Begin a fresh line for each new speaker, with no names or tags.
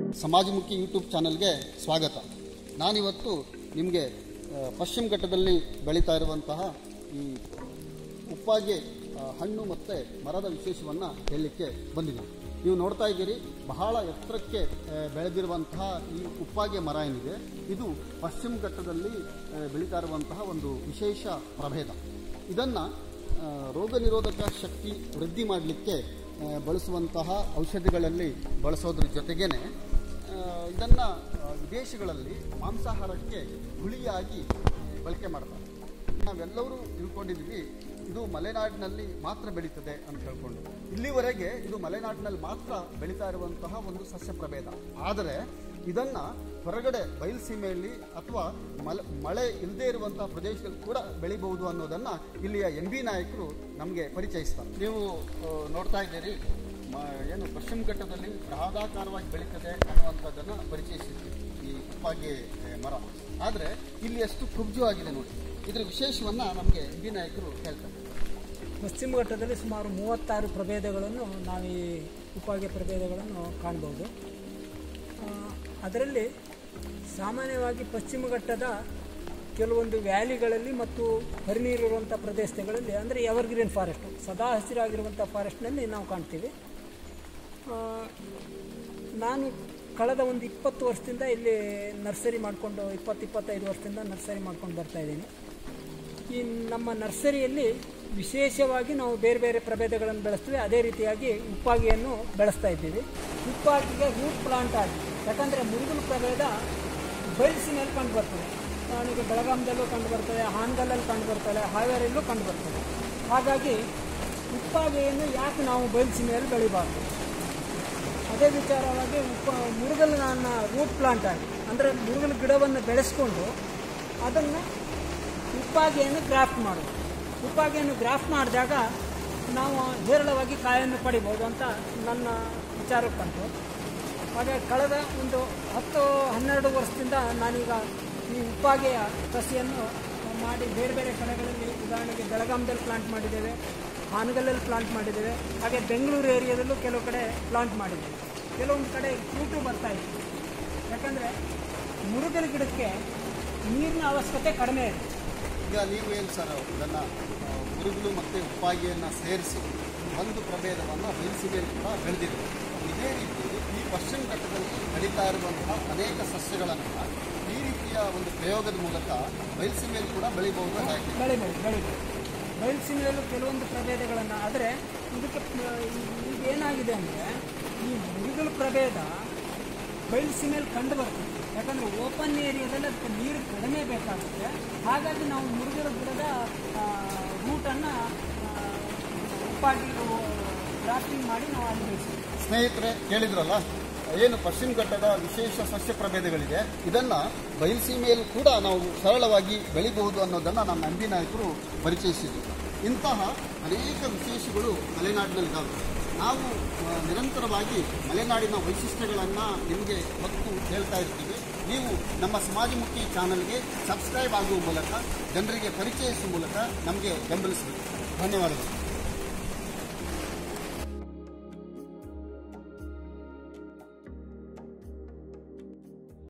ಸಮಾಜಮುಖಿ ಯೂಟ್ಯೂಬ್ ಚಾನಲ್ಗೆ ಸ್ವಾಗತ ನಾನಿವತ್ತು ನಿಮಗೆ ಆ, ಪಶ್ಚಿಮ ಘಟ್ಟದಲ್ಲಿ ಬೆಳೀತಾ ಇರುವಂತಹ ಈ ಉಪ್ಪಾಗೆ ಆ, ಹಣ್ಣು ಮತ್ತು ಮರದ ವಿಶೇಷವನ್ನು ಹೇಳಲಿಕ್ಕೆ ಬಂದಿದ್ದೀನಿ ನೀವು ನೋಡ್ತಾ ಇದ್ದೀರಿ ಬಹಳ ಎತ್ತರಕ್ಕೆ ಆ, ಬೆಳೆದಿರುವಂತಹ ಈ ಉಪ್ಪಾಗೆ ಮರ ಏನಿದೆ ಇದು ಪಶ್ಚಿಮ ಘಟ್ಟದಲ್ಲಿ ಆ, ಬೆಳೀತಾ ಇರುವಂತಹ ಒಂದು ವಿಶೇಷ ಪ್ರಭೇದ ಇದನ್ನು ರೋಗ ನಿರೋಧಕ ಶಕ್ತಿ ವೃದ್ಧಿ ಮಾಡಲಿಕ್ಕೆ ಬಳಸುವಂತಹ ಔಷಧಿಗಳಲ್ಲಿ ಬಳಸೋದ್ರ ಜೊತೆಗೇನೆ ಇದನ್ನು ವಿದೇಶಗಳಲ್ಲಿ ಮಾಂಸಾಹಾರಕ್ಕೆ ಹುಳಿಯಾಗಿ ಬಳಕೆ ಮಾಡ್ತಾರೆ ನಾವೆಲ್ಲರೂ ತಿಳ್ಕೊಂಡಿದ್ವಿ ಇದು ಮಲೆನಾಡಿನಲ್ಲಿ ಮಾತ್ರ ಬೆಳೀತದೆ ಅಂತ ಹೇಳ್ಕೊಂಡು ಇಲ್ಲಿವರೆಗೆ ಇದು ಮಲೆನಾಡಿನಲ್ಲಿ ಮಾತ್ರ ಬೆಳೀತಾ ಇರುವಂತಹ ಒಂದು ಸಸ್ಯ ಪ್ರಭೇದ ಆದರೆ ಇದನ್ನ ಹೊರಗಡೆ ಬಯಲುಸೀಮೆಯಲ್ಲಿ ಅಥವಾ ಮಲೆ ಮಳೆ ಇಲ್ಲದೆ ಇರುವಂತಹ ಪ್ರದೇಶದಲ್ಲಿ ಕೂಡ ಬೆಳಿಬಹುದು ಅನ್ನೋದನ್ನ ಇಲ್ಲಿಯ ಎಂ ಬಿ ನಾಯಕರು ನಮಗೆ ಪರಿಚಯಿಸ್ತಾರೆ ನೀವು ಆ, ನೋಡ್ತಾ ಇದ್ದೀರಿ ಮ- ಏನು ಪಶ್ಚಿಮ ಘಟ್ಟದಲ್ಲಿ ಬೃಹದಾಕಾರವಾಗಿ ಬೆಳೀತದೆ ಅನ್ನುವಂಥದ್ದನ್ನು ಪರಿಚಯಿಸಿದ್ವಿ ಈ ಉಪ್ಪಾಗೆ ಆ, ಮರ ಆದರೆ ಇಲ್ಲಿ ಎಷ್ಟು ಕುಬ್ಜು ಆಗಿದೆ ನೋಡಿ ಇದರ ವಿಶೇಷವನ್ನ ನಮಗೆ ಎಂ ಬಿ ನಾಯಕರು ಹೇಳ್ತಾರೆ
ಪಶ್ಚಿಮ ಘಟ್ಟದಲ್ಲಿ ಸುಮಾರು ಮೂವತ್ತಾರು ಪ್ರಭೇದಗಳನ್ನು ನಾವು ಈ ಉಪಾಗೆ ಪ್ರಭೇದಗಳನ್ನು ಕಾಣ್ಬೋದು ಆ, ಅದರಲ್ಲಿ ಸಾಮಾನ್ಯವಾಗಿ ಪಶ್ಚಿಮ ಘಟ್ಟದ ಕೆಲವೊಂದು ವ್ಯಾಲಿಗಳಲ್ಲಿ ಮತ್ತು ಹರಿನೀರಿರುವಂಥ ಪ್ರದೇಶಗಳಲ್ಲಿ ಅಂದರೆ ಎವರ್ಗ್ರೀನ್ ಫಾರೆಸ್ಟು ಸದಾ ಹಸಿರಾಗಿರುವಂಥ ಫಾರೆಸ್ಟ್ನಲ್ಲಿ ನಾವು ಕಾಣ್ತೀವಿ ಆ, ನಾನು ಕಳೆದ ಒಂದು ಇಪ್ಪತ್ತು ವರ್ಷದಿಂದ ಇಲ್ಲಿ ನರ್ಸರಿ ಮಾಡಿಕೊಂಡು ಇಪ್ಪತ್ತು ಇಪ್ಪತ್ತೈದು ವರ್ಷದಿಂದ ನರ್ಸರಿ ಮಾಡ್ಕೊಂಡು ಬರ್ತಾ ಇದ್ದೀನಿ ಈ ನಮ್ಮ ನರ್ಸರಿಯಲ್ಲಿ ವಿಶೇಷವಾಗಿ ನಾವು ಬೇರೆ ಬೇರೆ ಪ್ರಭೇದಗಳನ್ನು ಬೆಳೆಸ್ತೀವಿ ಅದೇ ರೀತಿಯಾಗಿ ಉಪ್ಪಾಗಿಯನ್ನು ಬೆಳೆಸ್ತಾ ಇದ್ದೀವಿ ಉಪ್ಪಾಗಿಗೆ ರೂಟ್ ಪ್ಲಾಂಟ್ ಆಗಿ ಯಾಕಂದರೆ ಮುರುಗಲು ಪ್ರಭೇದ ಬಯಲಿಸಿನಲ್ಲಿ ಕಂಡು ಬರ್ತದೆ ನನಗೆ ಬೆಳಗಾಂದಲ್ಲೂ ಕಂಡು ಬರ್ತದೆ ಹಾನಗಲ್ಲಲ್ಲಿ ಕಂಡು ಬರ್ತದೆ ಹಾವೇರಿಯಲ್ಲೂ ಕಂಡು ಬರ್ತದೆ ಹಾಗಾಗಿ ಉಪ್ಪಾಗೆಯನ್ನು ಯಾಕೆ ನಾವು ಬಯಲುಸೀಮೆಯಲ್ಲಿ ಬೆಳಿಬಾರ್ದು ಅದೇ ವಿಚಾರವಾಗಿ ಉಪ ಮುರುಗಲನ್ನ ರೂಟ್ ಪ್ಲಾಂಟ್ ಆಗಿ ಅಂದರೆ ಮುರುಗಲ ಗಿಡವನ್ನು ಬೆಳೆಸ್ಕೊಂಡು ಅದನ್ನು ಉಪ್ಪಾಗೆಯನ್ನು ಗ್ರಾಫ್ಟ್ ಮಾಡೋದು ಉಪ್ಪಾಗೆಯನ್ನು ಗ್ರಾಫ್ಟ್ ಮಾಡಿದಾಗ ನಾವು ಹೇರಳವಾಗಿ ಕಾಯನ್ನು ಪಡಿಬೋದು ಅಂತ ನನ್ನ ವಿಚಾರಕ್ಕೆ ಬಂತು ಹಾಗೆ ಕಳೆದ ಒಂದು ಹತ್ತು ಹನ್ನೆರಡು ವರ್ಷದಿಂದ ನಾನೀಗ ಈ ಉಪ್ಪಾಗೆಯ ಕಸಿಯನ್ನು ಮಾಡಿ ಬೇರೆ ಬೇರೆ ಕಡೆಗಳಲ್ಲಿ ಉದಾಹರಣೆಗೆ ಬೆಳಗಾಂದಲ್ಲಿ ಪ್ಲಾಂಟ್ ಮಾಡಿದ್ದೇವೆ ಹಾನಗಲ್ಲಲ್ಲಿ ಪ್ಲಾಂಟ್ ಮಾಡಿದ್ದೇವೆ ಹಾಗೆ ಬೆಂಗಳೂರು ಏರಿಯಾದಲ್ಲೂ ಕೆಲವು ಕಡೆ ಪ್ಲಾಂಟ್ ಮಾಡಿದ್ದೇವೆ ಕೆಲವೊಂದು ಕಡೆ ಫ್ರೂಟು ಬರ್ತಾ ಇತ್ತು ಯಾಕಂದರೆ ಮುರುಗಲ ಗಿಡಕ್ಕೆ ನೀರಿನ ಅವಶ್ಯಕತೆ ಕಡಿಮೆ ಇದೆ
ಈಗ ನೀವು ಏನು ಸರ್ ಇದನ್ನು ಮುರುಗುಲು ಮತ್ತು ಉಪ್ಪಾಗಿಯನ್ನು ಸೇರಿಸಿ ಒಂದು ಪ್ರಭೇದವನ್ನು ಬಯಲುಸೀಮೆಯಲ್ಲಿ ಕೂಡ ಬೆಳೆದಿದೆ ಇದೇ ರೀತಿ ಈ ಪಶ್ಚಿಮ ಘಟ್ಟದಲ್ಲಿ ಬೆಳೀತಾ ಇರುವಂತಹ ಅನೇಕ ಸಸ್ಯಗಳನ್ನು ಈ ರೀತಿಯ ಒಂದು ಪ್ರಯೋಗದ ಮೂಲಕ ಬಯಲುಸೀಮೆಯಲ್ಲಿ ಕೂಡ ಬೆಳಿಬಹುದು ಹೇಗೆ
ಬೆಳಿಬೋದು ಬೆಳಿಬೋದು ಬಯಲುಸೀಮೆಯಲ್ಲೂ ಕೆಲವೊಂದು ಪ್ರಭೇದಗಳನ್ನು ಆದರೆ ಇದಕ್ಕೆ ಪ- ಈಗ ಏನಾಗಿದೆ ಅಂದರೆ ಈ ಮುರುಗಲು ಪ್ರಭೇದ ಬಯಲುಸೀಮೆಯಲ್ಲಿ ಕಂಡು ಬರ್ತದೆ ಯಾಕಂದರೆ ಓಪನ್ ಏರಿಯಾದಲ್ಲಿ ಅದಕ್ಕೆ ನೀರು ಕಡಿಮೆ ಬೇಕಾಗುತ್ತೆ ಹಾಗಾಗಿ ನಾವು ಮುರುಗಲ ಗಿಡದ ರೂಟನ್ನು ಉಪ್ಪಾಗಿ ಗ್ರಾಫ್ಟಿಂಗ್ ಮಾಡಿ ನಾವು ಅಲ್ಲಿ ಬೆಳೆಸ್ತೀವಿ
ಸ್ನೇಹಿತರೆ ಕೇಳಿದ್ರಲ್ಲ ಏನು ಪಶ್ಚಿಮ ಘಟ್ಟದ ವಿಶೇಷ ಸಸ್ಯ ಪ್ರಭೇದಗಳಿದೆ ಇದನ್ನ ಬಯಲುಸೀಮೆಯಲ್ಲಿ ಕೂಡ ನಾವು ಸರಳವಾಗಿ ಬೆಳಿಬಹುದು ಅನ್ನೋದನ್ನ ನಮ್ಮ ನಂಬಿ ನಾಯಕರು ಪರಿಚಯಿಸಿದ್ರು ಇಂತಹ ಅನೇಕ ವಿಶೇಷಗಳು ಮಲೆನಾಡಿನಲ್ಲಿದ್ದಾವೆ ನಾವು ಆ, ನಿರಂತರವಾಗಿ ಮಲೆನಾಡಿನ ವೈಶಿಷ್ಟ್ಯಗಳನ್ನು ನಿಮಗೆ ಹೊತ್ತು ಹೇಳ್ತಾ ಇರ್ತೀವಿ ನೀವು ನಮ್ಮ ಸಮಾಜಮುಖಿ ಚಾನಲ್ಗೆ ಸಬ್ಸ್ಕ್ರೈಬ್ ಆಗುವ ಮೂಲಕ ಜನರಿಗೆ ಪರಿಚಯಿಸುವ ಮೂಲಕ ನಮಗೆ ಬೆಂಬಲಿಸಬೇಕು ಧನ್ಯವಾದಗಳು